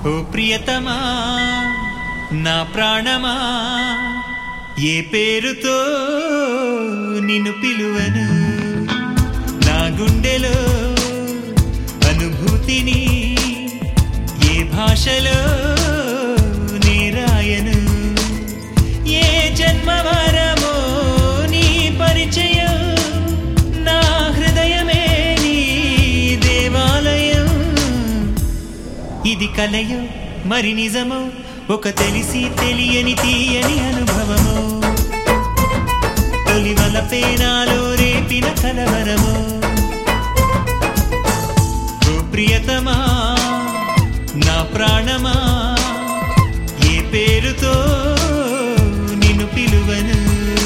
ఓ ప్రియతమా నా ప్రాణమా ఏ పేరుతో నిన్ను పిలువను నా గుండెలో అనుభూతిని ఏ భాషలో నీ రాయను ఏ జన్మవరమో నీ పరిచయం నా హృదయమే నీ దేవాలయం ఇది కలయో మరి నిజమో ఒక తెలిసి తెలియని తీయని అనుభవము తొలి వలపేనాలో రేపిన కలవరము ఓ ప్రియతమా నా ప్రాణమా ఏ పేరుతో నిన్ను పిలువను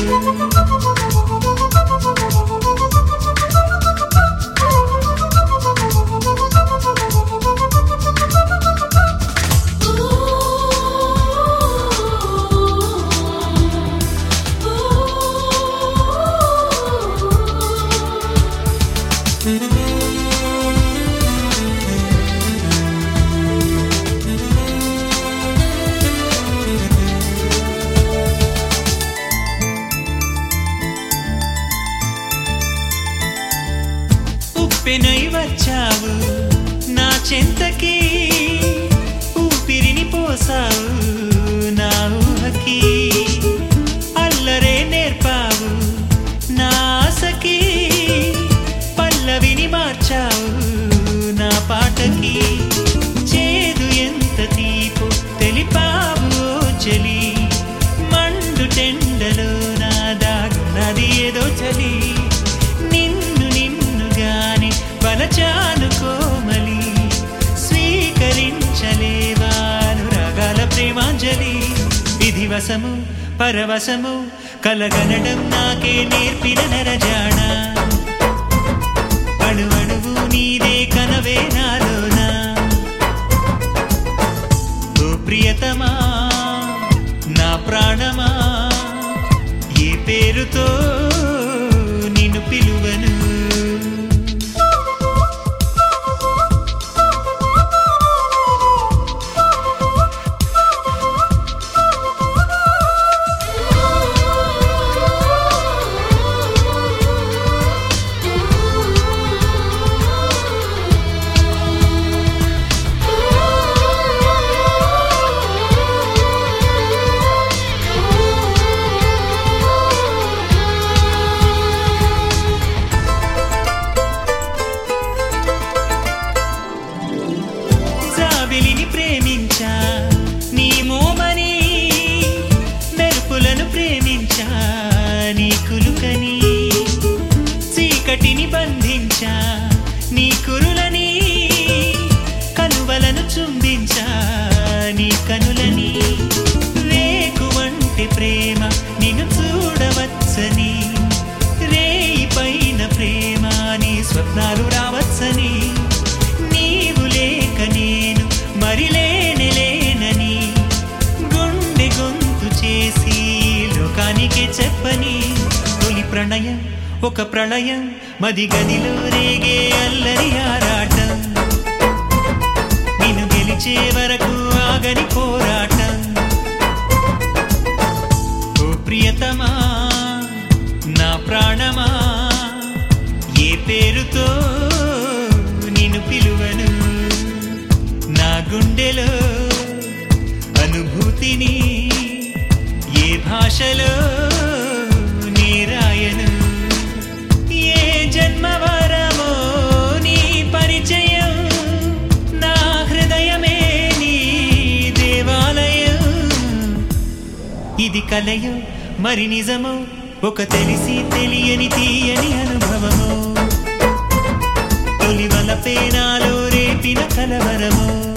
ఉప్పెనై వచ్చావు నా చెంతకి ఊపిరిని పోసావు నా ఊహకి అల్లరే నేర్పావు నా ఆశకి పల్లవిని మార్చావు నా పాటకి చేదు ఎంత తీపు తెలిపావు ఓ చలి మండు టెండలో నా దాగున్నది ఏదో చలి నిన్ను నిన్నుగానే బలచాను కోమలి స్వీకరించలేవాను రాగాల ప్రేమాంజలి విధివశము పరవశము కలగనడం నాకే నేర్పిన నరజాణ అణువణువు నీదే కనవే నాలోనా ఓ ప్రియతమా నా ప్రాణమా ఏ పేరుతో నిన్ను పిలువను జాబిలిని ప్రేమించా నీ మోమని మెరుపులను ప్రేమించా నీ కులుకని చీకటిని బంధించా నీ కురులని కనువలను చుంబించా నీ కనులని రేకువంటి ప్రేమ నిన్ను చూడవచ్చని రేయి పైన ప్రేమ నీ స్వప్నాలు రావచ్చని నీవు లేక నేను మరి లేనే లేనని గుండె గొంతు చేసి లోకానికి చెప్పని తొలి ప్రణయం ఒక ప్రళయం మది గదిలో రేగే అల్లరి ఆరాటం నిన్ను గెలిచే వరకు ఆగని పోరాటం ఓ ప్రియతమా నా ప్రాణమా ఏ పేరుతో నిన్ను పిలువను నా గుండెలో అనుభూతిని ఏ భాషలో నీ రాయను ఏ జన్మవరమో నీ పరిచయం నా హృదయమే నీ దేవాలయం ఇది కలయో మరి నిజమో ఒక తెలిసి తెలియని తీయని అనుభవము తొలి వలపేనాలో రేపిన కలవరము